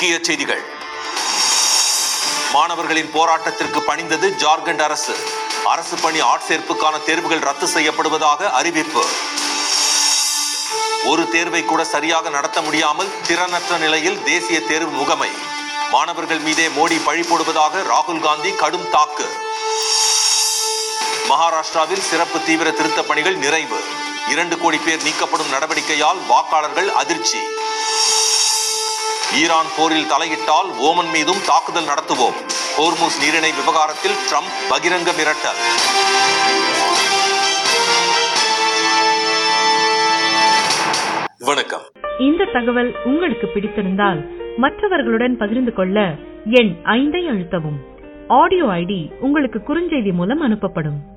முக்கிய செய்திகள் மாணவர்களின் போராட்டத்திற்கு பணிந்தது ஜார்க்கண்ட் அரசு அரசு பணி ஆட்சேர்ப்புக்கான தேர்வுகள் ரத்து செய்யப்படுவதாக அறிவிப்பு ஒரு தேர்வை கூட சரியாக நடத்த முடியாமல் திறனற்ற நிலையில் தேசிய தேர்வு முகமை மாணவர்கள் மீதே மோடி பழி போடுவதாக ராகுல் காந்தி கடும் தாக்கு மகாராஷ்டிராவில் சிறப்பு தீவிர திருத்தப் பணிகள் நிறைவு இரண்டு கோடி பேர் நீக்கப்படும் நடவடிக்கையால் வாக்காளர்கள் அதிர்ச்சி ஈரான் போரில் தலையிட்டால் ஓமன் மீதும் தாக்குதல் நடத்துவோம் ஹோர்முஸ் நீரிணை விவகாரத்தில் ட்ரம்ப் பகிரங்க மிரட்டல் வணக்கம் இந்த தகவல் உங்களுக்கு பிடித்திருந்தால் மற்றவர்களுடன் பகிர்ந்து கொள்ள எண் ஐந்தை அழுத்தவும் ஆடியோ ஐடி உங்களுக்கு குறுஞ்செய்தி மூலம் அனுப்பப்படும்